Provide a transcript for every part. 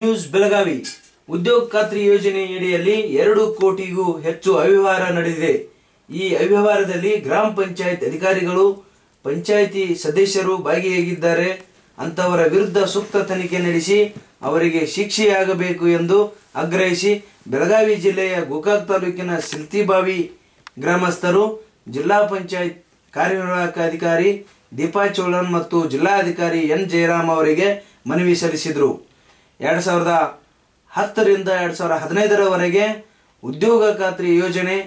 news Belagavi ಉದ್ಯೋಗ ಖಾತ್ರಿ ಯೋಜನೆಯಡಿಯಲ್ಲಿ ಎರಡು ಕೋಟಿಗೂ ಹೆಚ್ಚು ಅವ್ಯವಹಾರ ನಡೆದಿದೆ ಈ ಅವ್ಯವಹಾರದಲ್ಲಿ ಗ್ರಾಮ ಪಂಚಾಯತ್ ಅಧಿಕಾರಿಗಳು ಪಂಚಾಯಿತಿ ಸದಸ್ಯರು ಭಾಗಿಯಾಗಿದ್ದಾರೆ ಅಂತವರ ವಿರುದ್ಧ ಸೂಕ್ತ ತನಿಖೆ ನಡೆಸಿ ಅವರಿಗೆ ಶಿಕ್ಷೆಯಾಗಬೇಕು ಎಂದು ಆಗ್ರಹಿಸಿ ಬೆಳಗಾವಿ ಜಿಲ್ಲೆಯ ಗೋಕಾಕ್ ತಾಲೂಕಿನ ಸಿಲ್ತಿಬಾವಿ ಗ್ರಾಮಸ್ಥರು ಜಿಲ್ಲಾ ಪಂಚಾಯತ್ ಕಾರ್ಯನಿರ್ವಾಹಕ ಅಧಿಕಾರಿ ದೀಪಾ ಚೋಳನ್ ಮತ್ತು ಜಿಲ್ಲಾಧಿಕಾರಿ ಎನ್ ಜಯರಾಮ್ ಅವರಿಗೆ ಮನವಿ ಸಲ್ಲಿಸಿದರು ಎರಡು ಸಾವಿರದ ಹತ್ತರಿಂದ ಎರಡು ಸಾವಿರದ ಹದಿನೈದರವರೆಗೆ ಉದ್ಯೋಗ ಖಾತ್ರಿ ಯೋಜನೆ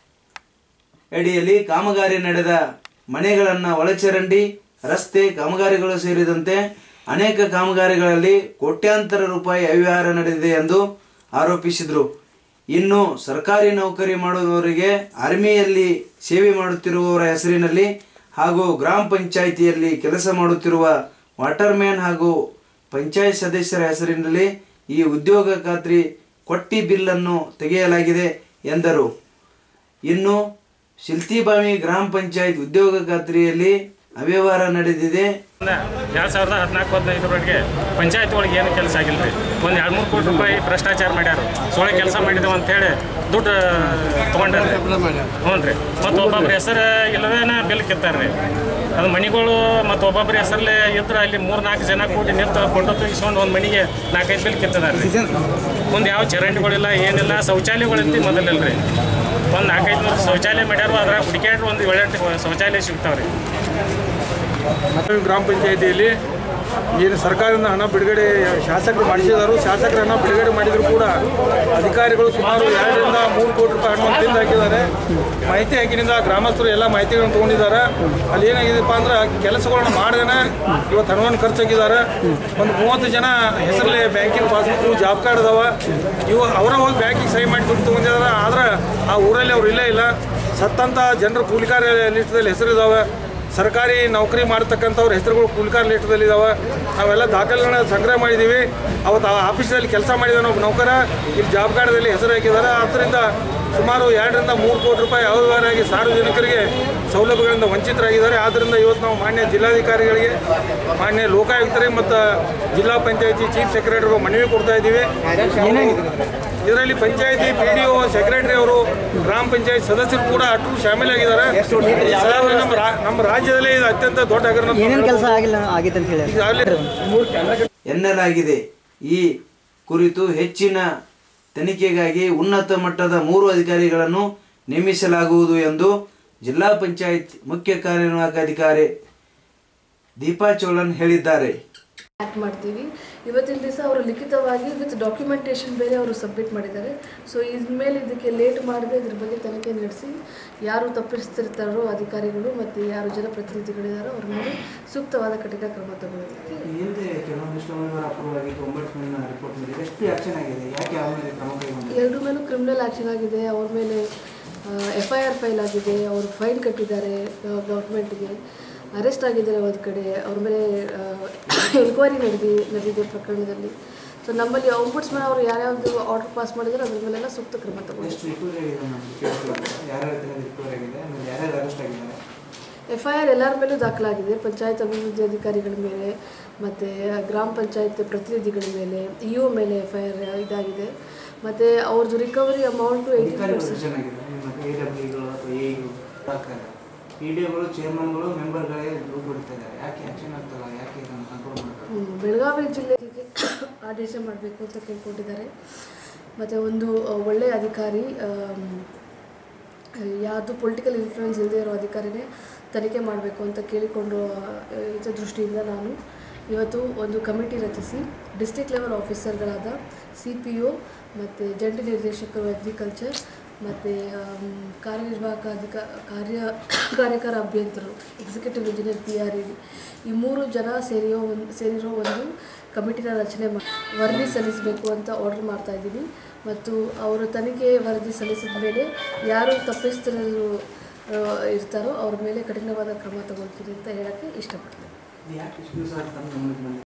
ಅಡಿಯಲ್ಲಿ ಕಾಮಗಾರಿ ನಡೆದ ಮನೆಗಳನ್ನು ಒಳಚರಂಡಿ ರಸ್ತೆ ಕಾಮಗಾರಿಗಳು ಸೇರಿದಂತೆ ಅನೇಕ ಕಾಮಗಾರಿಗಳಲ್ಲಿ ಕೋಟ್ಯಾಂತರ ರೂಪಾಯಿ ಅವ್ಯವಹಾರ ನಡೆದಿದೆ ಎಂದು ಆರೋಪಿಸಿದರು ಇನ್ನು ಸರ್ಕಾರಿ ನೌಕರಿ ಮಾಡುವವರಿಗೆ ಆರ್ಮಿಯಲ್ಲಿ ಸೇವೆ ಮಾಡುತ್ತಿರುವವರ ಹೆಸರಿನಲ್ಲಿ ಹಾಗೂ ಗ್ರಾಮ ಪಂಚಾಯಿತಿಯಲ್ಲಿ ಕೆಲಸ ಮಾಡುತ್ತಿರುವ ವಾಟರ್ಮ್ಯಾನ್ ಹಾಗೂ ಪಂಚಾಯತ್ ಸದಸ್ಯರ ಹೆಸರಿನಲ್ಲಿ ಈ ಉದ್ಯೋಗ ಖಾತ್ರಿ ಕೊಟ್ಟಿ ಬಿಲ್ಲನ್ನು ತೆಗೆಯಲಾಗಿದೆ ಎಂದರು ಇನ್ನು ಶಿಲ್ತಿಬಾವಿ ಗ್ರಾಮ ಪಂಚಾಯತ್ ಉದ್ಯೋಗ ಖಾತ್ರಿಯಲ್ಲಿ ಅವ್ಯವಹಾರ ನಡೆದಿದೆ ಎರಡು ಸಾವಿರದ ಹದಿನಾಲ್ಕು ಹದಿನೈದರವರೆಗೆ ಪಂಚಾಯತ್ ಒಳಗೆ ಏನು ಕೆಲಸ ಆಗಿಲ್ಲ ರೀ ಒಂದು ಎರಡು ಮೂರು ಕೋಟಿ ರೂಪಾಯಿ ಭ್ರಷ್ಟಾಚಾರ ಮಾಡ್ಯಾರ ಸೊಳ್ಳೆ ಕೆಲಸ ಮಾಡಿದೆವು ಅಂತೇಳಿ ದುಡ್ಡು ತೊಗೊಂಡ್ರಿ ಹ್ಞೂ ರೀ ಮತ್ತು ಒಬ್ಬೊಬ್ರ ಹೆಸರು ಇಲ್ಲದೇನ ಬಿಲ್ ಕಿತ್ತಾರ್ರಿ ಅದು ಮನೆಗಳು ಮತ್ತು ಒಬ್ಬೊಬ್ರ ಹೆಸರಲ್ಲೇ ಇದ್ರೆ ಅಲ್ಲಿ ಮೂರು ನಾಲ್ಕು ಜನ ಕೂಡಿ ನಿಂತು ಫೋಟೋ ತೆಗಿಸ್ಕೊಂಡು ಒಂದು ಮನೆಗೆ ನಾಲ್ಕೈದು ಬಿಲ್ ಕಿತ್ತದಾರ ರೀ ಮುಂದೆ ಯಾವ ಚರಂಡಿಗಳಿಲ್ಲ ಏನಿಲ್ಲ ಶೌಚಾಲಯಗಳಿಂದ ಮೊದಲಿಲ್ಲ ರೀ ಒಂದು ನಾಲ್ಕೈದು ನೂರು ಶೌಚಾಲಯ ಮಾಡ್ಯಾರ ಅದ್ರಾಗ ಹುಡುಕ್ಯಾಡ್ರು ಒಂದು ಏಳೆಂಟು ಶೌಚಾಲಯ ಸಿಗ್ತಾವ್ರಿ ಬೆಳಗಾವಿ ಗ್ರಾಮ ಪಂಚಾಯಿತಿಯಲ್ಲಿ ಏನು ಸರ್ಕಾರದಿಂದ ಹಣ ಬಿಡುಗಡೆ ಶಾಸಕರು ಮಾಡಿಸಿದರು ಶಾಸಕರ ಹಣ ಬಿಡುಗಡೆ ಮಾಡಿದ್ರು ಕೂಡ ಅಧಿಕಾರಿಗಳು ಸುಮಾರು ಎರಡರಿಂದ ಮೂರು ಕೋಟಿ ರೂಪಾಯಿ ಹಣವನ್ನು ತಿಂದು ಹಾಕಿದ್ದಾರೆ ಮಾಹಿತಿ ಹಾಕಿನಿಂದ ಗ್ರಾಮಸ್ಥರು ಎಲ್ಲ ಮಾಹಿತಿಗಳನ್ನು ತೊಗೊಂಡಿದ್ದಾರೆ ಅಲ್ಲಿ ಏನಾಗಿದೆಪ್ಪ ಅಂದ್ರೆ ಕೆಲಸಗಳನ್ನ ಮಾಡ್ದೇನೆ ಇವತ್ತು ಹಣವನ್ನು ಖರ್ಚಾಗಿದ್ದಾರೆ ಒಂದು ಮೂವತ್ತು ಜನ ಹೆಸರಲ್ಲೇ ಬ್ಯಾಂಕಿನ ಪಾಸ್ಬುಕ್ ಜಾಬ್ ಕಾರ್ಡ್ ಅದಾವ ಇವು ಅವರ ಹೋಗಿ ಬ್ಯಾಂಕಿಗೆ ಸಹಿ ಮಾಡಿ ದುಡ್ಡು ತೊಗೊಂಡಿದ್ದಾರೆ ಆದ್ರೆ ಆ ಊರಲ್ಲಿ ಅವ್ರು ಇಲ್ಲೇ ಇಲ್ಲ ಸತ್ತಂತ ಜನರು ಕೂಲಿಕಾರ ಲಿಸ್ಟದಲ್ಲಿ ಹೆಸರಿದ್ದಾವೆ ಸರ್ಕಾರಿ ನೌಕರಿ ಮಾಡತಕ್ಕಂಥವ್ರ ಹೆಸರುಗಳು ಕೂಲಿಕಾರ ಲಿಸ್ಟದಲ್ಲಿ ಇದಾವೆ ನಾವೆಲ್ಲ ದಾಖಲೆಗಳನ್ನ ಸಂಗ್ರಹ ಮಾಡಿದ್ದೀವಿ ಅವತ್ತು ಆ ಆಫೀಸಲ್ಲಿ ಕೆಲಸ ಮಾಡಿದ ಒಬ್ಬ ನೌಕರ ಇಲ್ಲಿ ಜಾಬ್ ಕಾರ್ಡಲ್ಲಿ ಹೆಸರು ಹಾಕಿದ್ದಾರೆ ಆದ್ದರಿಂದ ಸುಮಾರು ಎರಡರಿಂದ ಮೂರು ಕೋಟಿ ರೂಪಾಯಿ ಅವ್ಯವಹಾರಾಗಿ ಸಾರ್ವಜನಿಕರಿಗೆ ಸೌಲಭ್ಯಗಳಿಂದ ವಂಚಿತರಾಗಿದ್ದಾರೆ ಆದ್ದರಿಂದ ಇವತ್ತು ನಾವು ಮಾನ್ಯ ಜಿಲ್ಲಾಧಿಕಾರಿಗಳಿಗೆ ಮಾನ್ಯ ಲೋಕಾಯುಕ್ತರಿಗೆ ಮತ್ತು ಜಿಲ್ಲಾ ಪಂಚಾಯತಿ ಚೀಫ್ ಸೆಕ್ರೆಟರಿ ಮನವಿ ಕೊಡ್ತಾ ಇದ್ದೀವಿ ಇದರಲ್ಲಿ panchayat P D O secretary ಅವರು ಗ್ರಾಮ ಪಂಚಾಯತ್ ಸದಸ್ಯರು ಕೂಡ ಅಷ್ಟು ಶಾಮೀಲಾಗಿದ್ದಾರೆ ಈ ಸಲ ನಮ್ಮ ರಾ- ನಮ್ಮ ರಾಜ್ಯದಲ್ಲಿ ಇದು ಅತ್ಯಂತ ದೊಡ್ಡ ಹಗರಣ ಅಂತ ಏನೇನು ಕೆಲಸ ಆಗಿಲ್ಲ ಆಗಿತ್ತು ಅಂತ ಹೇಳಿ ಈಗಾಗಲೇ ಎನ್ನಲಾಗಿದೆ ಈ ಕುರಿತು ಹೆಚ್ಚಿನ ತನಿಖೆಗಾಗಿ ಉನ್ನತ ಮಟ್ಟದ ಮೂರು ಅಧಿಕಾರಿಗಳನ್ನು ನೇಮಿಸಲಾಗುವುದು ಎಂದು ಜಿಲ್ಲಾ ಪಂಚಾಯತ್ ಮುಖ್ಯ ಕಾರ್ಯನಿರ್ವಾಹಕ ಅಧಿಕಾರಿ ದೀಪಾ ಚೋಳನ್ ಹೇಳಿದ್ದಾರೆ ಆ್ಯಕ್ಟ್ ಮಾಡ್ತೀವಿ ಇವತ್ತಿನ ದಿವಸ ಅವರು ಲಿಖಿತವಾಗಿ ವಿತ್ ಡಾಕ್ಯುಮೆಂಟೇಷನ್ ಬೇರೆ ಅವರು ಸಬ್ಮಿಟ್ ಮಾಡಿದ್ದಾರೆ ಸೊ ಇನ್ಮೇಲೆ ಇದಕ್ಕೆ ಲೇಟ್ ಮಾಡದೆ ಇದ್ರ ಬಗ್ಗೆ ತನಿಖೆ ನಡೆಸಿ ಯಾರು ತಪ್ಪಿಸ್ತಿರ್ತಾರೋ ಅಧಿಕಾರಿಗಳು ಮತ್ತು ಯಾರು ಜನಪ್ರತಿನಿಧಿಗಳಿದಾರೋ ಅವ್ರ ಮೇಲೆ ಸೂಕ್ತವಾದ ಕಠಿಣ ಕ್ರಮ ತಗೊಳ್ಳೋದಕ್ಕೆ ಹಿಂದೆ ಕೆಲವೊಂದಿಷ್ಟು ಅಪೂರ್ವವಾಗಿ ಒಂಬತ್ತು ರಿಪೋರ್ಟ್ ಮೇಲೆ ಎಷ್ಟು ಆಕ್ಷನ್ ಆಗಿದೆ ಯಾಕೆ ಅವ್ರ ಮೇಲೆ ಕ್ರಮ ಕೈಗೊಂಡಿದೆ ಎರಡರ ಮೇಲೂ ಕ್ರಿಮಿನಲ್ ಆ್ಯಕ್ಷನ್ ಆಗಿದೆ ಅವ್ರ ಮೇಲೆ ಎಫ್ ಐ ಆರ್ ಫೈಲ್ ಆಗಿದೆ ಅವರು ಫೈನ್ ಕಟ್ಟಿದ್ದಾರೆ ಗೌರ್ಮೆಂಟ್ಗೆ ಅರೆಸ್ಟ್ ಆಗಿದ್ದಾರೆ ಒಂದು ಕಡೆ ಅವ್ರ ಮೇಲೆ ಎನ್ಕ್ವೈರಿ ನಡೆದಿ ನಡೆದಿದೆ ಪ್ರಕರಣದಲ್ಲಿ ಸೊ ನಮ್ಮಲ್ಲಿ ಔಂಬುಡ್ಸ್ಮನ್ ಅವರು ಯಾರ್ಯಾವುದು ಆರ್ಡರ್ ಪಾಸ್ ಮಾಡಿದ್ದಾರೆ ಅದ್ರ ಮೇಲೆಲ್ಲ ಸೂಕ್ತ ಕ್ರಮ ತಗೊಂಡು ಎಷ್ಟು ರಿಕವರಿ ಆಗಿದೆ ನಮ್ಗೆ ಕೇಳಿಸ್ಕೊಳ್ಳೋದು ಯಾರ್ಯಾರ ರಿಕವರಿ ಆಗಿದೆ ಆಮೇಲೆ ಯಾರ್ಯಾರು ಅರೆಸ್ಟ್ ಆಗಿದ್ದಾರೆ ಎಫ್ ಐ ಆರ್ ಎಲ್ಲರ ಮೇಲೂ ದಾಖಲಾಗಿದೆ ಪಂಚಾಯತ್ ಅಭಿವೃದ್ಧಿ ಅಧಿಕಾರಿಗಳ ಮೇಲೆ ಮತ್ತು ಗ್ರಾಮ ಪಂಚಾಯತ್ ಪ್ರತಿನಿಧಿಗಳ ಮೇಲೆ ಇ ಒ ಮೇಲೆ ಎಫ್ ಐ ಆರ್ ಇದಾಗಿದೆ ಮತ್ತು ಅವ್ರದ್ದು ರಿಕವರಿ ಅಮೌಂಟು ಏಯ್ಟೀನ್ ಅಧಿಕಾರಿಗಳು ಪರ್ಸೆಂಟ್ ಚೆನ್ನಾಗಿದೆ ನಿಮ್ಮ ಎ ಡಬ್ಲ್ಯೂಗಳು ಅಥವಾ ಎಗಳು ಹಾಕ್ತಾರೆ ಪಿ ಡಿ ಒಗಳು ಚೇರ್ಮನ್ಗಳು ಮೆಂಬರ್ಗಳೇ ದುಡ್ಡು ಬಿಡ್ತಾ ಇದ್ದಾರೆ ಯಾಕೆ ಆಕ್ಷನ್ ಆಗ್ತಲ್ಲ ಯಾಕೆ ಇದನ್ನು ಕಂಟ್ರೋಲ್ ಮಾಡ್ತಾರೆ ಹ್ಮ್, ಬೆಳಗಾವಿ ಜಿಲ್ಲೆಗೆ ಆದೇಶ ಮಾಡಬೇಕು ಅಂತ ಕೇಳ್ಕೊಂಡಿದ್ದಾರೆ ಮತ್ತು ಒಂದು ಆ, ಒಳ್ಳೆಯ ಅಧಿಕಾರಿ ಆಮ್, ಯಾವುದು ಪೊಲಿಟಿಕಲ್ ಇನ್ಫ್ಲೂಯೆನ್ಸ್ ಇಲ್ಲದೆ ಇರೋ ಅಧಿಕಾರಿನೇ ತನಿಖೆ ಮಾಡಬೇಕು ಅಂತ ಕೇಳಿಕೊಂಡು ಇದ್ರ ದೃಷ್ಟಿಯಿಂದ ನಾನು ಇವತ್ತು ಒಂದು ಕಮಿಟಿ ರಚಿಸಿ ಡಿಸ್ಟ್ರಿಕ್ಟ್ ಲೆವೆಲ್ ಆಫೀಸರ್ಗಳಾದ ಸಿ ಪಿ ಒ ಮತ್ತು ಜಂಟಿ ನಿರ್ದೇಶಕರು ಅಗ್ರಿಕಲ್ಚರ್ ಮತ್ತು ಕಾರ್ಯನಿರ್ವಾಹಕ ಅಧಿಕ ಕಾರ್ಯ ಕಾರ್ಯಕಾರ ಅಭಿಯಂತರು executive engineer P R E ಈ ಮೂರು ಜನ ಸೇರಿಯೋ ಒಂದು ಸೇರಿರೋ ಒಂದು ಕಮಿಟಿನ ರಚನೆ ಮಾಡಿ ವರದಿ ಸಲ್ಲಿಸಬೇಕು ಅಂತ ಆರ್ಡರ್ ಮಾಡ್ತಾ ಇದ್ದೀನಿ ಮತ್ತು ಅವರು ತನಿಖೆ ವರದಿ ಸಲ್ಲಿಸಿದ ಮೇಲೆ ಯಾರು ತಪ್ಪಿಸ್ತಿರೋರು ಆ, ಇರ್ತಾರೋ ಅವ್ರ ಮೇಲೆ ಕಠಿಣವಾದ ಕ್ರಮ ತಗೊಳ್ತೀನಿ ಅಂತ ಹೇಳೋಕ್ಕೆ ಇಷ್ಟಪಡ್ತೀನಿ ಯಾಕೆ ಇಷ್ಟು ದಿವಸ ತಂದು